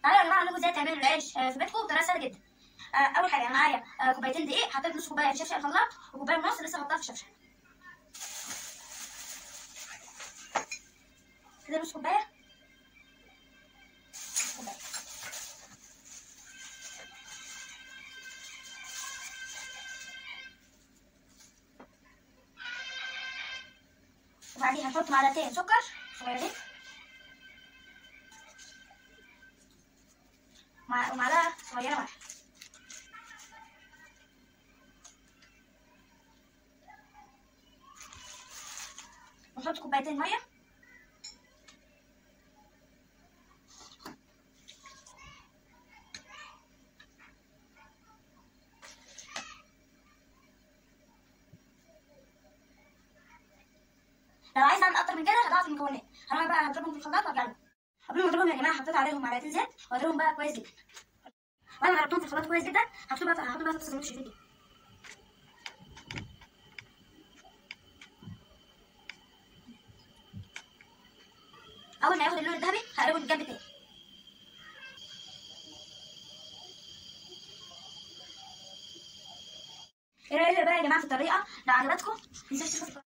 تعالوا يا جماعه اقول لكم ازاي تعملوا العيش آه، في بيتكم بطريقه سهله جدا آه، اول حاجه انا معايا آه، كوبايتين دقيق حطيت نص كوبايه شفشق الخلاط وكوبايه ونص لسه حطها في الشفشق كده نص كوبايه نص كوبايه وبعدين هنحط معلقتين سكر صغيرين مع- ومعلقه صغيره ملح ونحط كوبايتين ميه لو عايز اعمل اكتر من كده هضاعف المكونات هروح بقى هضربهم في الخلاط وارجع لهم قبل ما اضربهم يا جماعه حطيت عليهم معلقتين زيت واضربهم بقى كويس جدا بعد ما ضربتهم في الخلاط كويس جدا هحط بقى هحط بقى في السندوتش الفيديو اول ما ياخد اللون الذهبي هقلبه للجنب التاني ايه رايك بقى يا جماعه في الطريقه لو عجبتكم متنساش تشوفوا